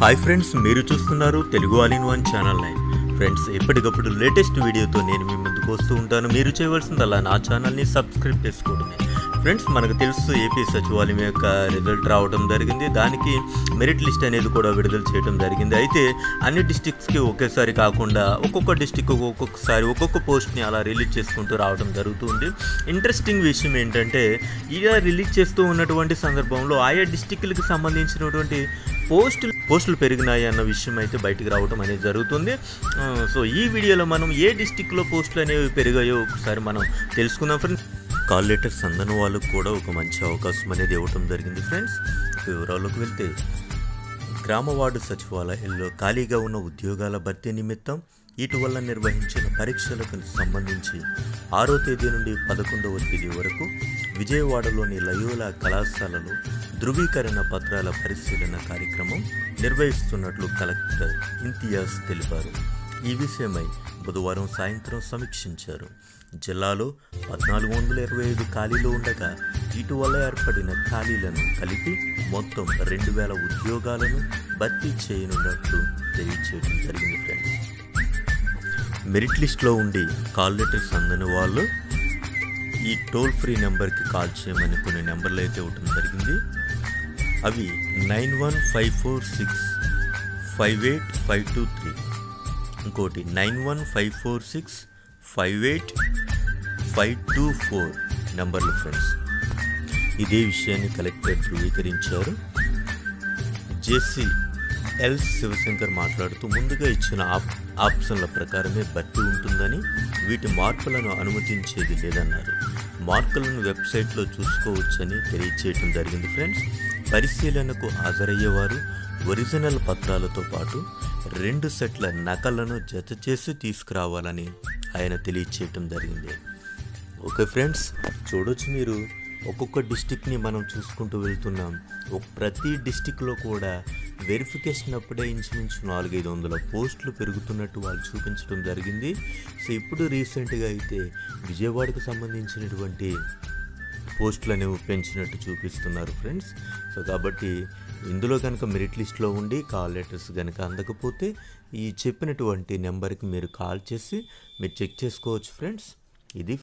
hi friends మీరు చూస్తున్నారు Telugu all in one channel nine friends ఎప్పటికప్పుడు లేటెస్ట్ వీడియోతో నేను మీ ముందుకు వస్తూ ఉంటాను మీరు చేయవలసిందల్లా నా ఛానల్ని సబ్స్క్రైబ్ చేసుకోవడమే ఫ్రెండ్స్ మనకు తెలుసు ఏపీ సచివాలయం యొక్క రిజల్ట్ రావడం జరిగింది దానికి మెరిట్ లిస్ట్ అనేది కూడా విడుదల చేయడం జరిగింది అయితే అన్ని డిస్టిక్స్కి ఒకేసారి కాకుండా ఒక్కొక్క డిస్టిక్ ఒక్కొక్కసారి ఒక్కొక్క పోస్ట్ని అలా రిలీజ్ చేసుకుంటూ రావడం జరుగుతుంది ఇంట్రెస్టింగ్ విషయం ఏంటంటే ఇలా రిలీజ్ చేస్తూ ఉన్నటువంటి సందర్భంలో ఆయా డిస్టిక్లకి సంబంధించినటువంటి పోస్టులు పోస్టులు పెరిగినాయి అన్న విషయం అయితే బయటికి రావడం అనేది జరుగుతుంది ఆ, సో ఈ వీడియోలో మనం ఏ డిస్టిక్లో పోస్టులు అనేవి పెరిగాయో ఒకసారి మనం తెలుసుకుందాం ఫ్రెండ్స్ కాల్ లెటర్స్ అందని వాళ్ళకు కూడా ఒక మంచి అవకాశం అనేది ఇవ్వటం జరిగింది ఫ్రెండ్స్ ఇక వివరాల్లోకి వెళ్తే గ్రామ వార్డు సచివాలయాల్లో ఖాళీగా ఉన్న ఉద్యోగాల భర్తీ నిమిత్తం ఇటీవల నిర్వహించిన పరీక్షలకు సంబంధించి ఆరో తేదీ నుండి పదకొండవ తేదీ వరకు విజయవాడలోని లయోలా కళాశాలలో ధృవీకరణ పత్రాల పరిశీలన కార్యక్రమం నిర్వహిస్తున్నట్లు కలెక్టర్ ఇంతియాజ్ తెలిపారు ఈ విషయమై బుధవారం సాయంత్రం సమీక్షించారు జిల్లాలో పద్నాలుగు వందల ఇరవై ఐదు ఖాళీలు ఉండగా ఇటీవల ఏర్పడిన ఖాళీలను కలిపి మొత్తం రెండు వేల ఉద్యోగాలను భర్తీ చేయనున్నట్లు తెలియచేయడం జరిగింది ఫ్రెండ్స్ మెరిట్ లిస్ట్లో ఉండి కాల్ లెటర్స్ అందని వాళ్ళు ఈ టోల్ ఫ్రీ నెంబర్కి కాల్ చేయమని కొన్ని నెంబర్లు అయితే ఇవ్వడం జరిగింది అవి nine one five four six five eight five two three ఇంకోటి nine one five four six five eight five two four నెంబర్లు ఫ్రెండ్స్ ఇదే విషయాన్ని కలెక్టర్ ధృవీకరించారు జేసీ ఎల్ శివశంకర్ మాట్లాడుతూ ముందుగా ఇచ్చిన ఆప్ ఆప్షన్ల ప్రకారమే భర్తీ ఉంటుందని వీటి మార్పులను అనుమతించేది లేదన్నారు మార్కులను వెబ్సైట్లో చూసుకోవచ్చని తెలియచేయడం జరిగింది ఫ్రెండ్స్ పరిశీలనకు హాజరయ్యేవారు ఒరిజినల్ పత్రాలతో పాటు రెండు సెట్ల నకలను జత చేసి తీసుకురావాలని ఆయన తెలియచేయటం జరిగింది ఓకే ఫ్రెండ్స్ చూడొచ్చు మీరు ఒక్కొక్క డిస్టిక్ని మనం చూసుకుంటూ వెళ్తున్నాం ఒక ప్రతి డిస్టిక్లో కూడా వెరిఫికేషన్ అప్పుడే ఇంచుమించు నాలుగైదు వందల పోస్టులు పెరుగుతున్నట్టు వాళ్ళు చూపించడం జరిగింది సో ఇప్పుడు రీసెంట్గా అయితే విజయవాడకు సంబంధించినటువంటి పోస్టులు అనేవి పెంచినట్టు చూపిస్తున్నారు ఫ్రెండ్స్ సో కాబట్టి ఇందులో కనుక మెరిట్ లిస్ట్లో ఉండి కాల్ లెటర్స్ కనుక అందకపోతే ఈ చెప్పినటువంటి నెంబర్కి మీరు కాల్ చేసి మీరు చెక్ చేసుకోవచ్చు ఫ్రెండ్స్ ఇది